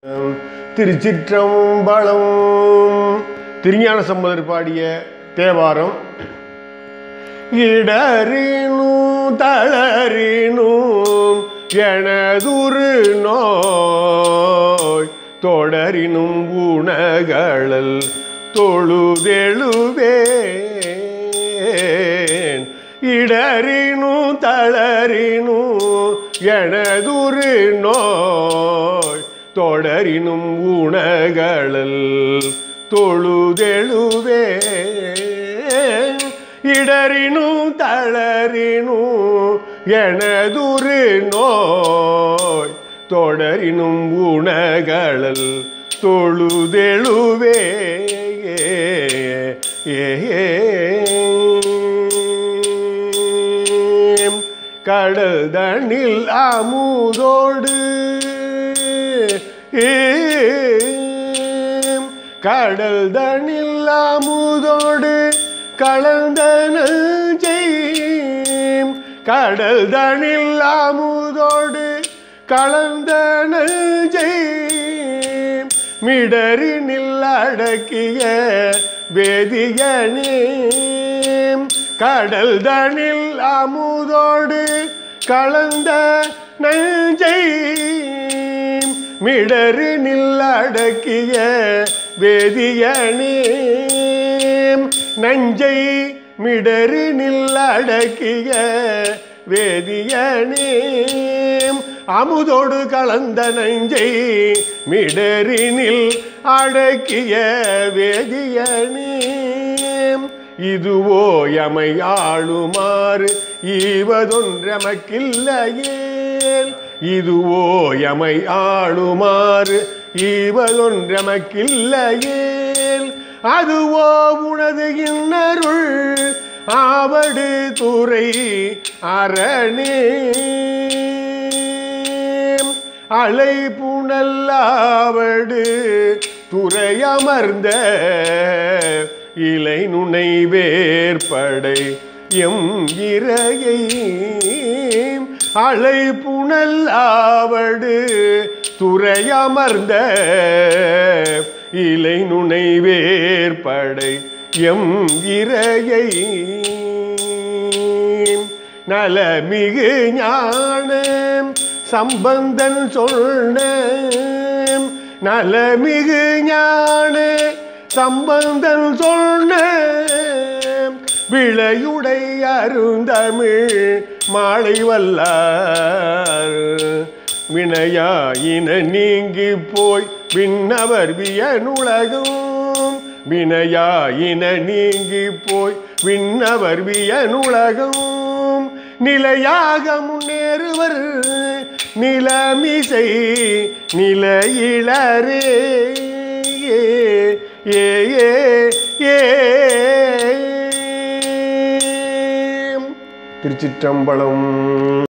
திருச்சிற்றம்பலம் திருஞான சம்பந்தர் பாடிய தேவாரம் இடறினும் தளறினும் எனதுரு நோய் தொடரினும் உணகளல் தொழுதெழுவேன் இடறினும் தளரினும் எனதுரு நோய் தொடரினும் உணகளல் தொழுதெழுவேன் இடரினும் தளரினும் எனதுரு நோய் தொடரினும் உணகளல் தொழுதெழுவே கடல் தண்ணில் அமுதோடு கடல் தண்ணில் அமுதோடு கலந்த நெஞ்செய்யும் கடல் தனில் அமுதோடு கலந்த நெஞ்செய்யும் மிடரினில் அடக்கிய வேதியனே கடல் தனில் அமுதோடு கலந்த நெஞ்சை மிடரினில் அடக்கிய வேதியனே நஞ்சை மிடரினில் அடக்கிய வேதியனே அமுதோடு கலந்த நஞ்சை மிடரினில் அடக்கிய வேதியனே இதுவோ எமை ஆளுமாறு ஈவதொன்றமக்கில்லையேல் இதுவோ எமை ஆளுமாறு ஈவதொன்றமக்கில்லையேல் அதுவோ உனது இன்னருள் ஆவடு துறை அரணே அலை புனல்லாவடு துறையமர்ந்த இலை நுனை வேற்படை எம் இறையை அலை புனல் ஆவடு துறையமர்ந்த இலை நுனை வேற்படை எம் இறையை நலமிகு ஞான சம்பந்தன் சொன்ன நலமிகு ஞான சம்பந்தன் சொன்ன விளையுடை அருந்தமிழ் மாலை வல்லார் வினையாயின நீங்கி போய் விண்ணவர் வியனுலகும் வினையாயின நீங்கி போய் விண்ணவர் வியனுலகும் நிலையாக முன்னேறுவர் நிலமிசை நிலையிலரே ஏ ஏ ஏ திருச்சிற்றம்பலம்